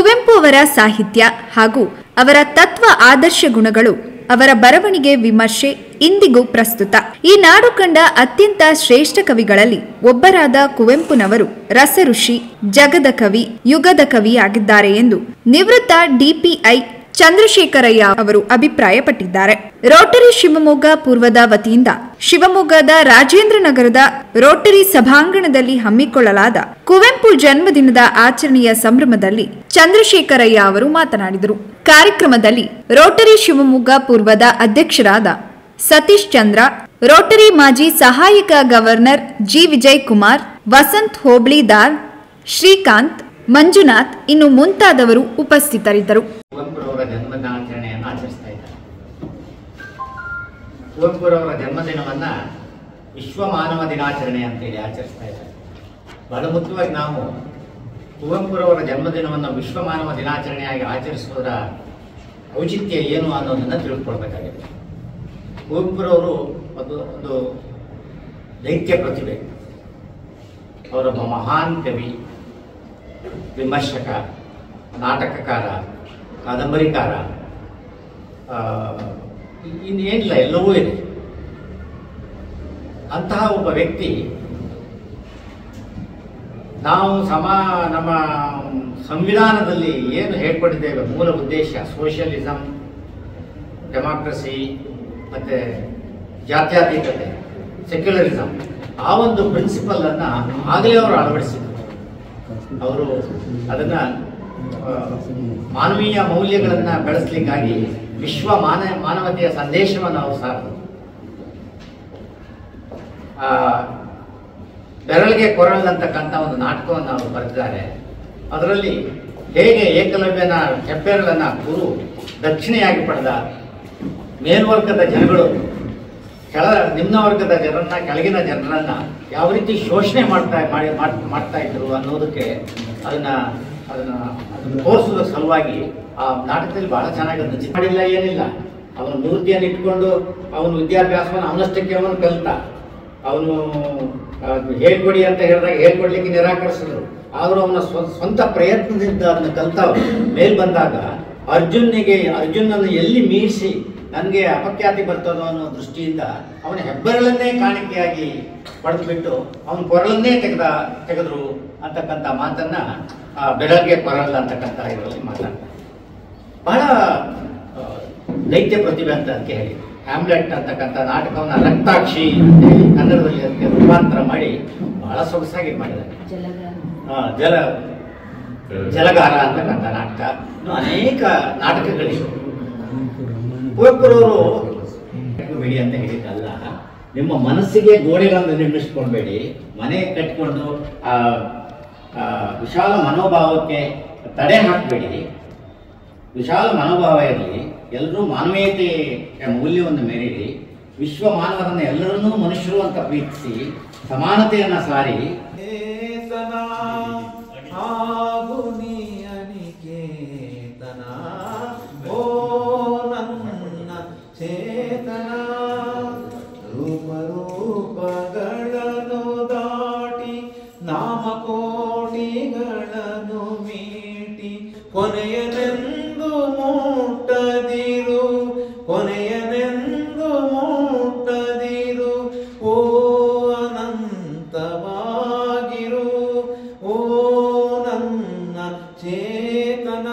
ಕುವೆಂಪು ಅವರ ಸಾಹಿತ್ಯ ಹಾಗೂ ಅವರ ತತ್ವ ಆದರ್ಶ ಗುಣಗಳು ಅವರ ಬರವಣಿಗೆ ವಿಮರ್ಶೆ ಇಂದಿಗೂ ಪ್ರಸ್ತುತ ಈ ನಾಡು ಕಂಡ ಅತ್ಯಂತ ಶ್ರೇಷ್ಠ ಕವಿಗಳಲ್ಲಿ ಒಬ್ಬರಾದ ಕುವೆಂಪುನವರು ರಸಋಷಿ ಜಗದ ಕವಿ ಯುಗದ ಕವಿ ಆಗಿದ್ದಾರೆ ಎಂದು ನಿವೃತ್ತ ಡಿಪಿಐ ಚಂದ್ರಶೇಖರಯ್ಯ ಅವರು ಅಭಿಪ್ರಾಯಪಟ್ಟಿದ್ದಾರೆ ರೋಟರಿ ಶಿವಮೊಗ್ಗ ಪೂರ್ವದ ವತಿಯಿಂದ ಶಿವಮೊಗ್ಗದ ರಾಜೇಂದ್ರ ನಗರದ ರೋಟರಿ ಸಭಾಂಗಣದಲ್ಲಿ ಹಮ್ಮಿಕೊಳ್ಳಲಾದ ಕುವೆಂಪು ಜನ್ಮದಿನದ ಆಚರಣೆಯ ಸಂಭ್ರಮದಲ್ಲಿ ಚಂದ್ರಶೇಖರಯ್ಯ ಅವರು ಮಾತನಾಡಿದರು ಕಾರ್ಯಕ್ರಮದಲ್ಲಿ ರೋಟರಿ ಶಿವಮೊಗ್ಗ ಪೂರ್ವದ ಅಧ್ಯಕ್ಷರಾದ ಸತೀಶ್ ಚಂದ್ರ ರೋಟರಿ ಮಾಜಿ ಸಹಾಯಕ ಗವರ್ನರ್ ಜಿ ವಿಜಯ್ ಕುಮಾರ್ ವಸಂತ್ ಹೋಬ್ಳಿದಾರ್ ಶ್ರೀಕಾಂತ್ ಮಂಜುನಾಥ್ ಇನ್ನು ಮುಂತಾದವರು ಉಪಸ್ಥಿತರಿದ್ದರು ಕುವೆಂಪುರವರ ಜನ್ಮದಿನಾಚರಣೆಯನ್ನು ಆಚರಿಸ್ತಾ ಇದ್ದಾರೆ ಕುವೆಂಪುರವರ ಜನ್ಮದಿನವನ್ನ ವಿಶ್ವ ಮಾನವ ದಿನಾಚರಣೆ ಅಂತೇಳಿ ಆಚರಿಸ್ತಾ ಇದ್ದಾರೆ ಬಹಳ ಮುಖ್ಯವಾಗಿ ನಾವು ಕುವೆಂಪುರವರ ಜನ್ಮದಿನವನ್ನು ವಿಶ್ವ ಮಾನವ ದಿನಾಚರಣೆಯಾಗಿ ಆಚರಿಸುವುದರ ಔಚಿತ್ಯ ಏನು ಅನ್ನೋದನ್ನು ತಿಳ್ಕೊಳ್ಬೇಕಾಗಿದೆ ಕುವೆಂಪುರವರು ಒಂದು ಒಂದು ದೈತ್ಯ ಪ್ರತಿಭೆ ಅವರೊಬ್ಬ ಮಹಾನ್ ಕವಿ ವಿಮರ್ಶಕ ನಾಟಕಕಾರ ಕಾದಂಬರಿಕಾರ ಆ, ಇನ್ನೇನಿಲ್ಲ ಎಲ್ಲವೂ ಇದೆ ಅಂತಹ ಒಬ್ಬ ವ್ಯಕ್ತಿ ನಾವು ಸಮ ನಮ್ಮ ಸಂವಿಧಾನದಲ್ಲಿ ಏನು ಹೇಳ್ಕೊಂಡಿದ್ದೇವೆ ಮೂಲ ಉದ್ದೇಶ ಸೋಷಿಯಲಿಸಂ ಡೆಮಾಕ್ರಸಿ ಮತ್ತೆ ಜಾತ್ಯತೀತತೆ ಸೆಕ್ಯುಲರಿಸಂ ಆ ಒಂದು ಪ್ರಿನ್ಸಿಪಲ್ ಅನ್ನ ಆಗಲೇ ಅವರು ಅಳವಡಿಸಿದ್ರು ಅವರು ಅದನ್ನ ಆ, ಮಾನವೀಯ ಮೌಲ್ಯಗಳನ್ನ ಬೆಳೆಸಲಿಕ್ಕಾಗಿ ವಿಶ್ವ ಮಾನ ಮಾನವತೆಯ ಸಂದೇಶವನ್ನು ಅವರು ಸಾರಿದ್ರು ಆ, ಬೆರಳಿಗೆ ಕೊರಳ್ ಅಂತಕ್ಕಂಥ ಒಂದು ನಾಟಕವನ್ನು ಅವರು ಬರೆದಿದ್ದಾರೆ ಅದರಲ್ಲಿ ಹೇಗೆ ಏಕಲವ್ಯನ ಹೆಬ್ಬೆರಳನ್ನ ಗುರು ದಕ್ಷಿಣೆಯಾಗಿ ಪಡೆದ ಮೇಲ್ವರ್ಗದ ಜನಗಳು ಕೆಳ ನಿಮ್ನ ವರ್ಗದ ಜನರನ್ನ ಕೆಳಗಿನ ಜನರನ್ನ ಯಾವ ರೀತಿ ಶೋಷಣೆ ಮಾಡ್ತಾ ಮಾಡಿ ಮಾಡ್- ಮಾಡ್ತಾ ಇದ್ರು ಅನ್ನೋದಕ್ಕೆ ಅದನ್ನ ಅದನ್ನ ಅದನ್ನ ತೋರಿಸೋದ್ರ ಸಲುವಾಗಿ ಆ ನಾಟಕದಲ್ಲಿ ಬಹಳ ಚೆನ್ನಾಗಿ ಅದನ್ನ ಚಿತ್ರ ಮಾಡಿಲ್ಲ ಏನಿಲ್ಲ ಅವನ ಮೂರ್ತಿಯನ್ನು ಇಟ್ಕೊಂಡು ಅವನ ವಿದ್ಯಾಭ್ಯಾಸವನ್ನು ಅವನಷ್ಟಕ್ಕೆ ಅವನು ಕಲಿತ ಅವನು ಹೇಳ್ಕೊಡಿ ಅಂತ ಹೇಳಿದಾಗ ಹೇಳ್ಕೊಡ್ಲಿಕ್ಕೆ ನಿರಾಕರಿಸಿದ್ರು ಆದರೂ ಅವನ ಸ್ವ- ಸ್ವಂತ ಪ್ರಯತ್ನದಿಂದ ಅದನ್ನ ಕಲ್ತ ಮೇಲ್ ಬಂದಾಗ ಅರ್ಜುನ್ನಿಗೆ ಅರ್ಜುನನ್ನು ಎಲ್ಲಿ ಮೀರಿಸಿ ನನಗೆ ಅಪಖ್ಯಾತಿ ಬರ್ತದೋ ಅನ್ನೋ ದೃಷ್ಟಿಯಿಂದ ಅವನ ಹೆಬ್ಬೆರಳನ್ನೇ ಕಾಣಿಕೆಯಾಗಿ ಪಡೆದುಬಿಟ್ಟು ಅವನ ಕೊರಳನ್ನೇ ತೆಗೆದ ತೆಗೆದ್ರು ಅಂತಕ್ಕಂಥ ಮಾತನ್ನ ಆ, ಬೆರಳಿಗೆ ಕೊರಳಲ್ಲ ಅಂತಕ್ಕಂಥ ಇದರಲ್ಲಿ ಮಾತಾಡ್ತಾರೆ ಬಹಳ ಆ, ದೈತ್ಯ ಪ್ರತಿಭೆ ಅಂತ ಅದಕ್ಕೆ ಹೇಳಿ ಹ್ಯಾಮ್ಲೆಟ್ ಅಂತಕ್ಕಂಥ ನಾಟಕವನ್ನ ರಕ್ತಾಕ್ಷಿ ಅಂತ ಹೇಳಿ ಕನ್ನಡದಲ್ಲಿ ಅದಕ್ಕೆ ರೂಪಾಂತರ ಮಾಡಿ ಬಹಳ ಸೊಗಸಾಗಿ ಮಾಡಿದ್ದಾರೆ ಆ, ಜಲ ಜಲಗಾರ ಅಂತಕ್ಕಂಥ ನಾಟಕ ಇನ್ನು ಅನೇಕ ನಾಟಕಗಳಿವೆ ಕುವೆಂಪುರವರು ಬಿಡಿ ಅಂತ ಹೇಳಿದ್ದಲ್ಲ ನಿಮ್ಮ ಮನಸ್ಸಿಗೆ ಗೋಡೆಗಳನ್ನು ನಿರ್ಮಿಸ್ಕೊಳ್ಬೇಡಿ ಮನೆ ಕಟ್ಕೊಂಡು ಆ ಆ, ವಿಶಾಲ ಮನೋಭಾವಕ್ಕೆ ತಡೆ ಹಾಕಬೇಡಿ ವಿಶಾಲ ಮನೋಭಾವ ಇರಲಿ ಎಲ್ಲರೂ ಮಾನವೀಯತೆಯ ಮೌಲ್ಯವನ್ನು ಮೆರೀರಿ ವಿಶ್ವ ಮಾನವರನ್ನ ಎಲ್ಲರನ್ನೂ ಮನುಷ್ಯರು ಅಂತ ಪ್ರೀತಿಸಿ ಸಮಾನತೆಯನ್ನ ಸಾರಿ ಚೇತನ ಹಾಗೂ ನೀ ಅನಿಕೇತನ ಓ ನನ್ನ ಚೇತನ ರೂಪ ರೂಪಗಳನ್ನು ದಾಟಿ ನಾಮಕೋಟಿಗಳನ್ನು ಮೀಟಿ ಕೊನೆಯನೆಂದು ಮುಟ್ಟದಿರು ಕೊನೆಯನೆಂದು ಮುಟ್ಟದಿರು ಓ ಅನಂತವಾಗಿರು ಓ ನನ್ನ ಚೇತನ